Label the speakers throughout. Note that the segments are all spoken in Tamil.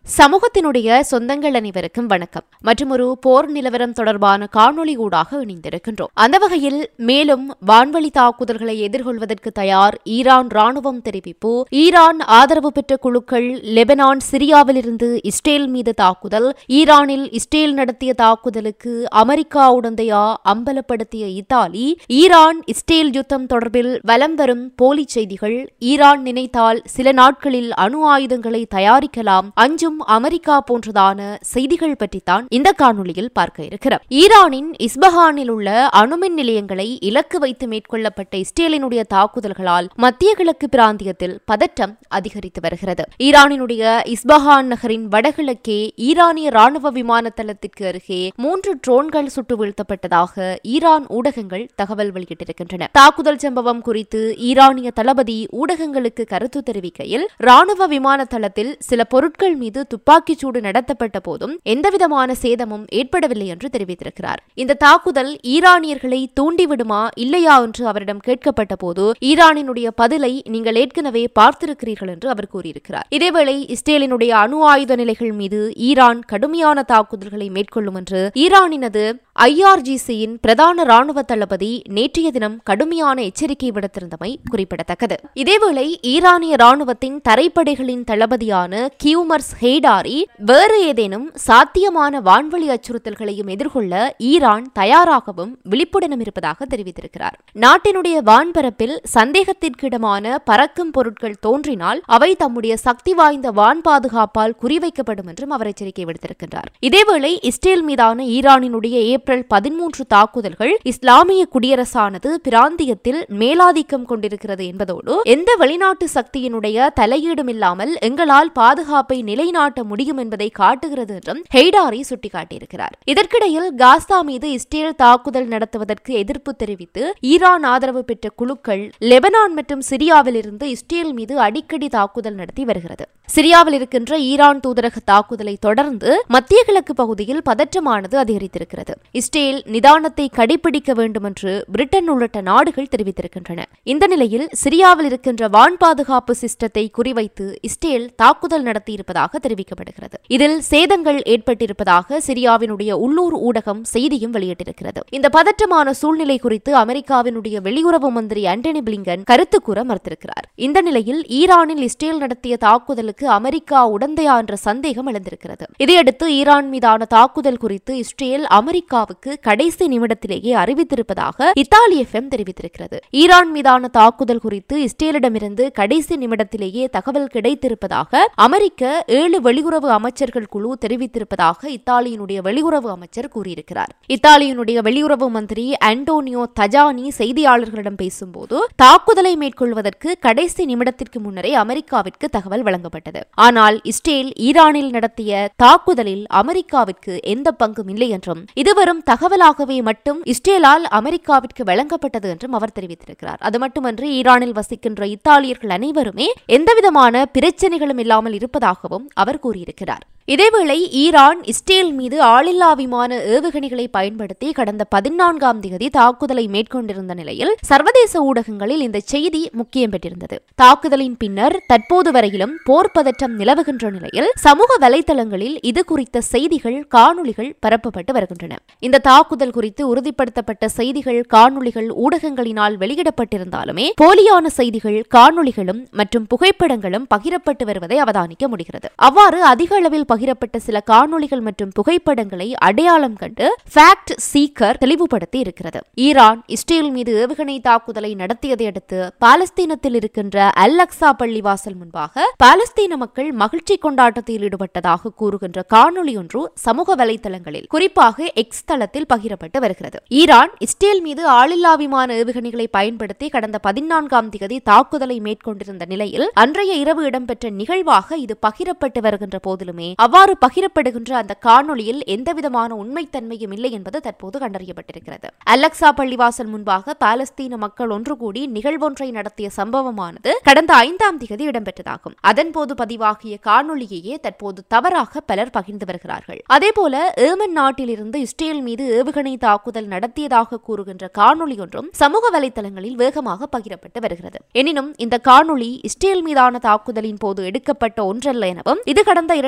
Speaker 1: சமூகத்தினுடைய சொந்தங்கள் அனைவருக்கும் வணக்கம் மற்றும் ஒரு போர் நிலவரம் தொடர்பான காணொளி ஊடாக இணைந்திருக்கின்றோம் அந்த வகையில் மேலும் வான்வழி தாக்குதல்களை எதிர்கொள்வதற்கு தயார் ஈரான் ராணுவம் தெரிவிப்பு ஈரான் ஆதரவு பெற்ற குழுக்கள் லெபனான் சிரியாவிலிருந்து இஸ்ரேல் மீது தாக்குதல் ஈரானில் இஸ்ரேல் நடத்திய தாக்குதலுக்கு அமெரிக்கா உடந்தையா அம்பலப்படுத்திய இத்தாலி ஈரான் இஸ்ரேல் யுத்தம் தொடர்பில் வலம் வரும் போலி செய்திகள் ஈரான் நினைத்தால் சில நாட்களில் அணு ஆயுதங்களை தயாரிக்கலாம் அஞ்சும் அமெரிக்கா போன்றதான செய்திகள் பற்றித்தான் இந்த காணொளியில் பார்க்க இருக்கிறோம் ஈரானின் இஸ்பஹானில் உள்ள அணுமின் நிலையங்களை இலக்கு வைத்து மேற்கொள்ளப்பட்ட இஸ்ரேலினுடைய தாக்குதல்களால் மத்திய கிழக்கு பிராந்தியத்தில் பதற்றம் அதிகரித்து வருகிறது ஈரானினுடைய இஸ்பஹான் நகரின் வடகிழக்கே ஈரானிய ராணுவ விமான தளத்திற்கு அருகே மூன்று ட்ரோன்கள் சுட்டு வீழ்த்தப்பட்டதாக ஈரான் ஊடகங்கள் தகவல் வெளியிட்டிருக்கின்றன தாக்குதல் சம்பவம் குறித்து ஈரானிய தளபதி ஊடகங்களுக்கு கருத்து தெரிவிக்கையில் ராணுவ விமான தளத்தில் சில பொருட்கள் மீது துப்பாக்கிச் சூடு நடத்தப்பட்ட போதும் எந்தவிதமான சேதமும் ஏற்படவில்லை என்று தெரிவித்திருக்கிறார் இந்த தாக்குதல் ஈரானியர்களை தூண்டிவிடுமா இல்லையா என்று அவரிடம் கேட்கப்பட்ட போது ஈரானினுடைய பதிலை நீங்கள் ஏற்கனவே பார்த்திருக்கிறீர்கள் என்று அவர் கூறியிருக்கிறார் இதேவேளை இஸ்ரேலினுடைய அணு ஆயுத நிலைகள் மீது ஈரான் கடுமையான தாக்குதல்களை மேற்கொள்ளும் என்று ஈரானினது ஐஆர்ஜிசியின் பிரதான ராணுவ தளபதி நேற்றைய தினம் கடுமையான எச்சரிக்கை விடுத்திருந்தமை குறிப்பிடத்தக்கது இதேவேளை ஈரானிய ராணுவத்தின் தரைப்படைகளின் தளபதியான கியூமர்ஸ் ஹெய்டாரி வேறு ஏதேனும் சாத்தியமான வான்வழி அச்சுறுத்தல்களையும் எதிர்கொள்ள ஈரான் தயாராகவும் விழிப்புடனும் இருப்பதாக தெரிவித்திருக்கிறார் நாட்டினுடைய வான்பரப்பில் சந்தேகத்திற்கிடமான பறக்கும் பொருட்கள் தோன்றினால் அவை தம்முடைய சக்தி வாய்ந்த வான் பாதுகாப்பால் குறிவைக்கப்படும் என்றும் அவர் எச்சரிக்கை விடுத்திருக்கின்றார் இதேவேளை இஸ்ரேல் மீதான ஈரானினுடைய ஏப்ரல் பதிமூன்று தாக்குதல்கள் இஸ்லாமிய குடியரசானது பிராந்தியத்தில் மேலாதிக்கம் கொண்டிருக்கிறது என்பதோடு எந்த வெளிநாட்டு சக்தியினுடைய தலையீடும் இல்லாமல் எங்களால் பாதுகாப்பை நிலைநாட்ட முடியும் என்பதை காட்டுகிறது என்றும் ஹெய்டாரி சுட்டிக்காட்டியிருக்கிறார் இதற்கிடையில் காஸ்தா மீது இஸ்ரேல் தாக்குதல் நடத்துவதற்கு எதிர்ப்பு தெரிவித்து ஈரான் ஆதரவு பெற்ற குழுக்கள் லெபனான் மற்றும் சிரியாவில் இருந்து இஸ்ரேல் மீது அடிக்கடி தாக்குதல் நடத்தி வருகிறது சிரியாவில் இருக்கின்ற ஈரான் தூதரக தாக்குதலை தொடர்ந்து மத்திய கிழக்கு பகுதியில் பதற்றமானது அதிகரித்திருக்கிறது இஸ்ரேல் நிதானத்தை கடைபிடிக்க வேண்டும் என்று பிரிட்டன் உள்ளிட்ட நாடுகள் தெரிவித்திருக்கின்றன இந்த நிலையில் சிரியாவில் இருக்கின்ற வான் பாதுகாப்பு சிஸ்டத்தை குறிவைத்து இஸ்ரேல் தாக்குதல் நடத்தியிருப்பதாக தெரிவிக்கப்படுகிறது இதில் சேதங்கள் ஏற்பட்டிருப்பதாக சிரியாவினுடைய உள்ளூர் ஊடகம் செய்தியும் வெளியிட்டிருக்கிறது இந்த பதற்றமான சூழ்நிலை குறித்து அமெரிக்காவினுடைய வெளியுறவு மந்திரி ஆண்டனி பிளிங்கன் கருத்து கூற மறுத்திருக்கிறார் இந்த நிலையில் ஈரானில் இஸ்ரேல் நடத்திய தாக்குதலுக்கு அமெரிக்கா உடந்தையா என்ற சந்தேகம் எழுந்திருக்கிறது இதையடுத்து ஈரான் மீதான தாக்குதல் குறித்து இஸ்ரேல் அமெரிக்காவுக்கு கடைசி நிமிடத்திலேயே அறிவித்திருப்பதாக இத்தாலி எஃப்எம் தெரிவித்திருக்கிறது ஈரான் மீதான தாக்குதல் குறித்து இஸ்ரேலிடமிருந்து கடைசி நிமிடத்திலேயே தகவல் கிடைத்திருப்பதாக அமெரிக்க ஏழு வெளியுறவு அமைச்சர்கள் குழு தெரிவித்திருப்பதாக இத்தாலியினுடைய வெளியுறவு அமைச்சர் கூறியிருக்கிறார் இத்தாலியினுடைய வெளியுறவு மந்திரி ஆண்டோனியோ தஜானி செய்தியாளர்களிடம் பேசும்போது தாக்குதலை மேற்கொள்வதற்கு கடைசி நிமிடத்திற்கு முன்னரே அமெரிக்காவிற்கு தகவல் வழங்கப்பட்டது ஆனால் இஸ்ரேல் ஈரானில் நடத்திய தாக்குதலில் அமெரிக்காவிற்கு எந்த பங்கும் இல்லை என்றும் இது வெறும் தகவலாகவே மட்டும் இஸ்ரேலால் அமெரிக்காவிற்கு வழங்கப்பட்டது என்றும் அவர் தெரிவித்திருக்கிறார் அது மட்டுமன்றி ஈரானில் வசிக்கின்ற இத்தாலியர்கள் அனைவருமே எந்தவிதமான பிரச்சனைகளும் இல்லாமல் இருப்பதாகவும் அவர் கூறியிருக்கிறார் இதேவேளை ஈரான் இஸ்ரேல் மீது ஆளில்லா விமான ஏவுகணைகளை பயன்படுத்தி கடந்த பதினான்காம் தேதி தாக்குதலை மேற்கொண்டிருந்த நிலையில் சர்வதேச ஊடகங்களில் இந்த செய்தி முக்கியம் பெற்றிருந்தது தாக்குதலின் பின்னர் தற்போது வரையிலும் போர் பதற்றம் நிலவுகின்ற நிலையில் சமூக வலைதளங்களில் இது குறித்த செய்திகள் காணொளிகள் பரப்பப்பட்டு வருகின்றன இந்த தாக்குதல் குறித்து உறுதிப்படுத்தப்பட்ட செய்திகள் காணொளிகள் ஊடகங்களினால் வெளியிடப்பட்டிருந்தாலுமே போலியான செய்திகள் காணொளிகளும் மற்றும் புகைப்படங்களும் பகிரப்பட்டு வருவதை அவதானிக்க முடிகிறது அவ்வாறு அதிக அளவில் பகிரப்பட்ட சில காணொளிகள் மற்றும் புகைப்படங்களை அடையாளம் கண்டு ஃபேக்ட் சீக்கர் தெளிவுபடுத்தி இருக்கிறது ஈரான் இஸ்ரேல் மீது ஏவுகணை தாக்குதலை நடத்தியதை அடுத்து பாலஸ்தீனத்தில் இருக்கின்ற அல் அக்ஸா பள்ளிவாசல் முன்பாக பாலஸ்தீன மக்கள் மகிழ்ச்சி கொண்டாட்டத்தில் ஈடுபட்டதாக கூறுகின்ற காணொளி ஒன்று சமூக வலைதளங்களில் குறிப்பாக எக்ஸ் தளத்தில் பகிரப்பட்டு வருகிறது ஈரான் இஸ்ரேல் மீது ஆளில்லா விமான ஏவுகணைகளை பயன்படுத்தி கடந்த பதினான்காம் தேதி தாக்குதலை மேற்கொண்டிருந்த நிலையில் அன்றைய இரவு இடம்பெற்ற நிகழ்வாக இது பகிரப்பட்டு வருகின்ற போதிலுமே அவ்வாறு பகிரப்படுகின்ற அந்த காணொளியில் எந்தவிதமான உண்மைத்தன்மையும் இல்லை என்பது தற்போது கண்டறியப்பட்டிருக்கிறது அலக்சா பள்ளிவாசல் முன்பாக பாலஸ்தீன மக்கள் ஒன்று கூடி நிகழ்வொன்றை நடத்திய சம்பவமானது கடந்த ஐந்தாம் திகதி இடம்பெற்றதாகும் அதன்போது பதிவாகிய காணொளியையே தற்போது தவறாக பலர் பகிர்ந்து வருகிறார்கள் அதேபோல ஏமன் நாட்டிலிருந்து இஸ்ரேல் மீது ஏவுகணை தாக்குதல் நடத்தியதாக கூறுகின்ற காணொளி ஒன்றும் சமூக வலைதளங்களில் வேகமாக பகிரப்பட்டு வருகிறது எனினும் இந்த காணொளி இஸ்ரேல் மீதான தாக்குதலின் போது எடுக்கப்பட்ட ஒன்றல்ல எனவும் இது கடந்த இரண்டாயிரத்தி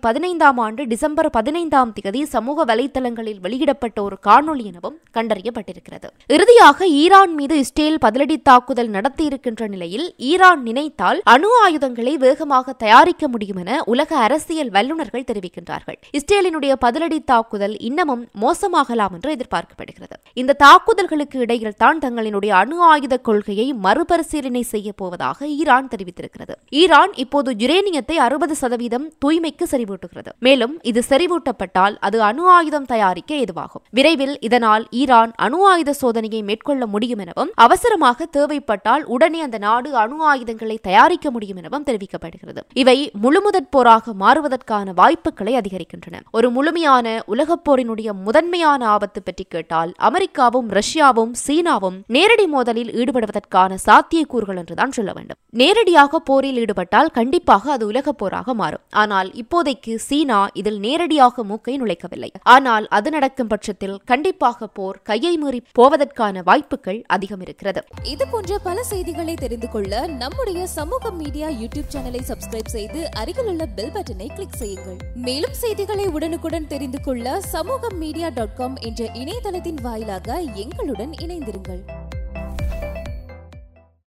Speaker 1: பதினைந்தாம் ஆண்டு டிசம்பர் பதினைந்தாம் தேதி சமூக வலைதளங்களில் வெளியிடப்பட்ட ஒரு காணொளி எனவும் கண்டறியப்பட்டிருக்கிறது இறுதியாக ஈரான் மீது இஸ்ரேல் பதிலடி தாக்குதல் நடத்தியிருக்கின்ற நிலையில் ஈரான் நினைத்தால் அணு ஆயுதங்களை வேகமாக தயாரிக்க முடியும் என உலக அரசியல் வல்லுநர்கள் தெரிவிக்கின்றார்கள் இஸ்ரேலினுடைய பதிலடி தாக்குதல் இன்னமும் மோசமாகலாம் என்று எதிர்பார்க்கப்படுகிறது இந்த தாக்குதல்களுக்கு இடையில் தான் தங்களினுடைய அணு ஆயுத கொள்கையை மறுபரிசீலனை செய்ய போவதாக ஈரான் தெரிவித்திருக்கிறது ஈரான் இப்போது யுரேனியத்தை அறுபது சதவீதம் தூய்மைக்கு செறிவூட்டுகிறது மேலும் இது செறிவூட்டப்பட்டால் அது அணு ஆயுதம் தயாரிக்க ஏதுவாகும் விரைவில் இதனால் ஈரான் அணு ஆயுத சோதனையை மேற்கொள்ள முடியும் எனவும் அவசரமாக தேவைப்பட்டால் உடனே அந்த நாடு அணு ஆயுதங்களை தயாரிக்க முடியும் எனவும் தெரிவிக்கப்படுகிறது இவை முழுமுதற் போராக மாறுவதற்கான வாய்ப்புகளை அதிகரிக்கின்றன ஒரு முழுமையான உலகப் போரினுடைய முதன்மையான ஆபத்து பற்றி கேட்டால் அமெரிக்காவும் ரஷ்யாவும் சீனாவும் நேரடி மோதலில் ஈடுபடுவதற்கான சாத்தியக்கூறுகள் என்றுதான் சொல்ல வேண்டும் நேரடியாக போரில் ஈடுபட்டால் கண்டிப்பாக அது உலகப் போராக மாறும் ஆனால் இப்போதைக்கு சீனா இதில் நேரடியாக மூக்கை நுழைக்கவில்லை ஆனால் அது நடக்கும் பட்சத்தில் கண்டிப்பாக போர் கையை மீறி போவதற்கான வாய்ப்புகள் அதிகம் இருக்கிறது
Speaker 2: இது போன்ற பல செய்திகளை தெரிந்து கொள்ள நம்முடைய சமூக மீடியா யூடியூப் சேனலை சப்ஸ்கிரைப் செய்து அருகில் உள்ள பெல் பட்டனை கிளிக் செய்யுங்கள் மேலும் செய்திகளை உடனுக்குடன் தெரிந்து கொள்ள சமூக மீடியா டாட் காம் என்ற இணையதளத்தின் வாயிலாக எங்களுடன் இணைந்திருங்கள்